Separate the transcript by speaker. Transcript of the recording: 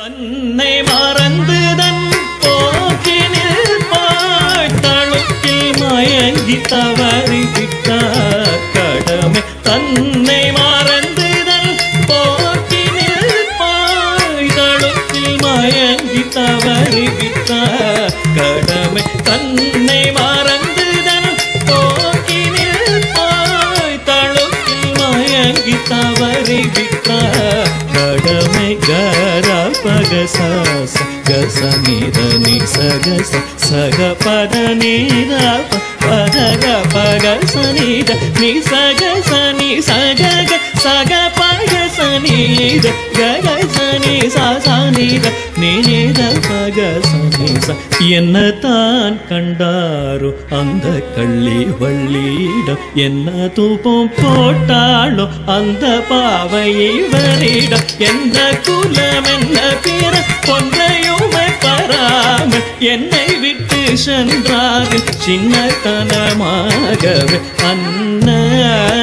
Speaker 1: தன்னை மறந்துதன் போக்கினில் பாழ்த்தழுக்கில் மயங்கி தவறி விட்டார் கடமை தன்னை மறந்துதன் போக்கினில் பாழ்த்தழுக்கில் மயங்கி தவறி விட்டார் கடமை தன்னை மறந்துதன் போக்கினில் பாழ்த்தழுக்கில் மயங்கி தவறி விட்டார் கடமை கர பக சாச கசனித நிசகச சக பத நீர பத க பக சனித நிசக சனி சக சக பக சனித கக சனி சனித நீத பக சனி ச என்னத்தான் கண்டாரோ அந்த கள்ளி வள்ளியிடம் என்ன தூபம் போட்டாளோ அந்த பாவை இவரிடம் எந்த குலம் என்ன பிற கொன்றையுமை பராமல் என்னை விட்டு சென்றார் சின்னத்தனமாகவே அன்ன